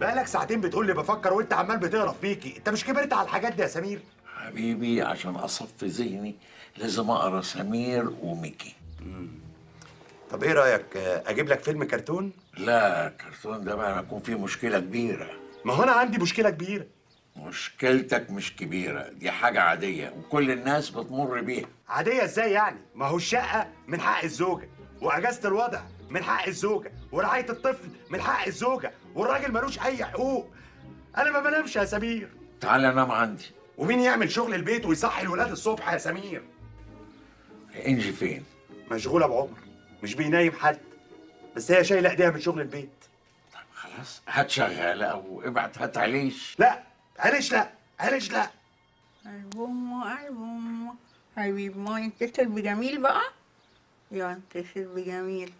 بقالك ساعتين بتقول لي بفكر وانت عمال بتقرف فيكي انت مش كبرت على الحاجات دي يا سمير حبيبي عشان اصفي ذهني لازم اقرا سمير وميكي طب ايه رايك آه، اجيب لك فيلم كرتون لا الكرتون ده بقى هيكون فيه مشكله كبيره ما هو انا عندي مشكله كبيره مشكلتك مش كبيره دي حاجه عاديه وكل الناس بتمر بيها عاديه ازاي يعني ما هو الشقه من حق الزوجه واجازه الوضع من حق الزوجه ورعايه الطفل من حق الزوجه والراجل ملوش اي حقوق انا ما بنامش يا سمير تعالى نام عندي ومين يعمل شغل البيت ويصحي الولاد الصبح يا سمير انجي فين مشغوله بعمر مش بينايم حد بس هي شايله ايديها من شغل البيت خلاص هات شغاله او ابعت هات عليش لا علاش لا علاش لا ألبوم ألبوم حبيب ما يتصل بجميل بقى يتصل بجميل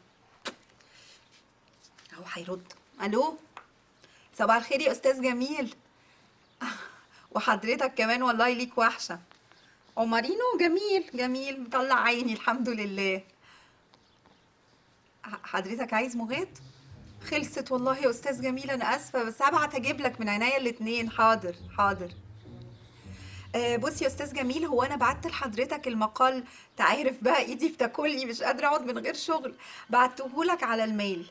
هو هيرد الو صباح الخير يا استاذ جميل وحضرتك كمان والله ليك وحشه عمرينو جميل جميل مطلع عيني الحمد لله ح- حضرتك عايز مغات خلصت والله يا استاذ جميل انا اسفه بس هبعت اجيب لك من عينيا الاتنين حاضر حاضر آه، بص يا استاذ جميل هو انا بعت لحضرتك المقال تعرف بقى ايدي بتاكلني مش قادره اقعد من غير شغل بعته لك على الميل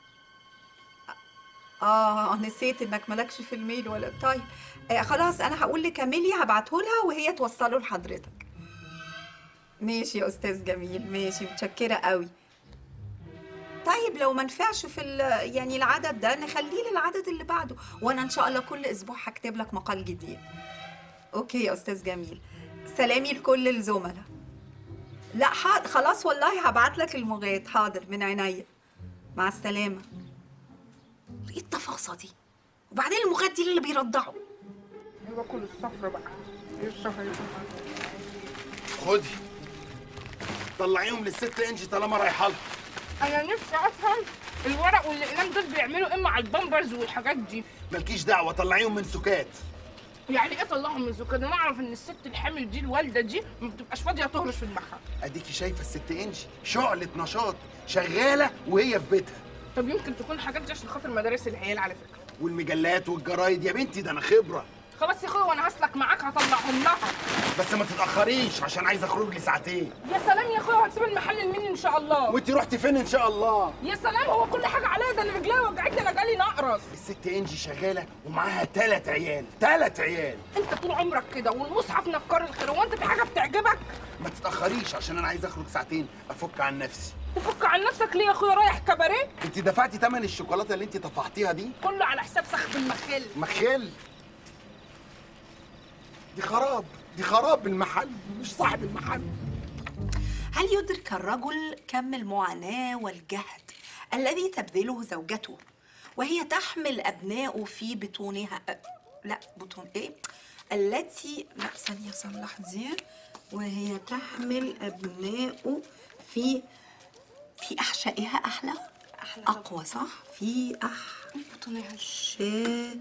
اه نسيت انك مالكش في الميل ولا طيب آه خلاص انا هقول لكاميليا هبعته لها وهي توصله لحضرتك ماشي يا استاذ جميل ماشي متشكره قوي طيب لو ما نفعش في ال- يعني العدد ده نخليه للعدد اللي بعده وانا ان شاء الله كل اسبوع هكتب لك مقال جديد اوكي يا استاذ جميل سلامي لكل الزملاء لا حاضر خلاص والله هبعت لك المغات حاضر من عينيا مع السلامه ايه التفاصيل دي وبعدين المغات دي اللي بيرضعوا باكل الصفرة بقى ايه الصفرة خدي طلعيهم للست انجي طالما رايحه لها انا نفسي افهم الورق والاقلام دول بيعملوا ايه مع البامبرز والحاجات دي مالكيش دعوه طلعيهم من سكات يعني ايه طلعهم من الزكاه انا اعرف ان الست الحامل دي الوالده دي ما بتبقاش فاضيه تهرش في دماغها اديكي شايفه الست انجي شعله نشاط شغاله وهي في بيتها طب يمكن تكون الحاجات دي عشان خاطر مدارس العيال على فكره والمجلات والجرايد يا بنتي ده انا خبره خلاص يا اخويا وانا هسلك معاك هطلعهم لها بس ما تتاخريش عشان عايز اخرج لي ساعتين يا سلام يا اخويا هتسيب المحل لمين ان شاء الله وانت رحتي فين ان شاء الله يا سلام هو كل حاجه عليا ده انا رجليا وجعتني انا جالي نقرس الست انجي شغاله ومعاها ثلاث عيال ثلاث عيال انت طول عمرك كده والمصحف نكار الخير هو انت في حاجه بتعجبك ما تتاخريش عشان انا عايز اخرج ساعتين افك عن نفسي تفك عن نفسك ليه يا اخويا رايح كباريه انت دفعتي ثمن الشوكولاته اللي انت طفحتيها دي كله على حساب سخف المخل مخل دي خراب دي خراب المحل مش صاحب المحل هل يدرك الرجل كم المعاناة والجهد الذي تبذله زوجته وهي تحمل أبناءه في بطونها أ- لا بطون إيه التي لا ثانية صلح دي وهي تحمل أبناءه في في أحشائها أحلى أحلى أقوى صح في أح بطونها شائها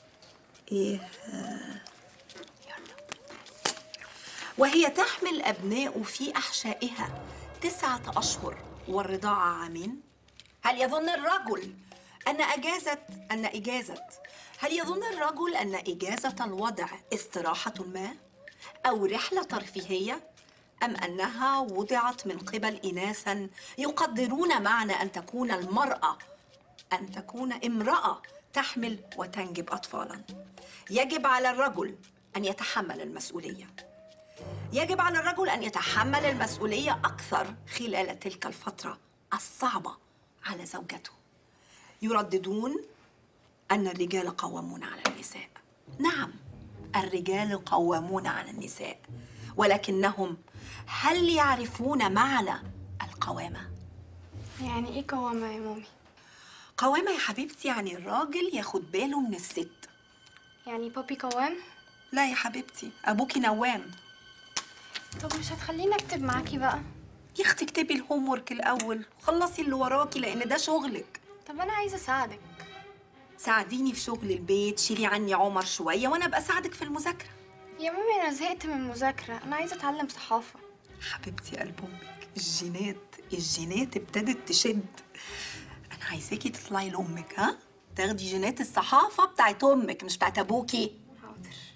وهي تحمل أبناء في أحشائها تسعة أشهر والرضاعة عامين هل يظن الرجل أن أجازة أن إجازة هل يظن الرجل أن إجازة الوضع استراحة ما أو رحلة ترفيهية أم أنها وضعت من قبل إناسا يقدرون معنى أن تكون المرأة أن تكون امرأة تحمل وتنجب أطفالا يجب على الرجل أن يتحمل المسؤولية يجب على الرجل أن يتحمل المسؤولية أكثر خلال تلك الفترة الصعبة على زوجته يرددون أن الرجال قوامون على النساء نعم الرجال قوامون على النساء ولكنهم هل يعرفون معنى القوامة؟ يعني ايه قوامة يا مامي؟ قوامة يا حبيبتي يعني الراجل ياخد باله من الست يعني بابي قوام؟ لا يا حبيبتي أبوكي نوام طب مش هتخليني اكتب معاكي بقى؟ يا اختي اكتبي الهوم ورك الأول خلصي اللي وراكي لأن ده شغلك طب انا عايزة اساعدك ساعديني في شغل البيت شيلي عني عمر شوية وأنا أبقى أساعدك في المذاكرة يا مامي انا زهقت من المذاكرة انا عايزة اتعلم صحافة حبيبتي قلب أمك الجينات الجينات ابتدت تشد أنا عايزاكي تطلعي لأمك ها تاخدي جينات الصحافة بتاعت أمك مش بتاعت أبوكي حاضر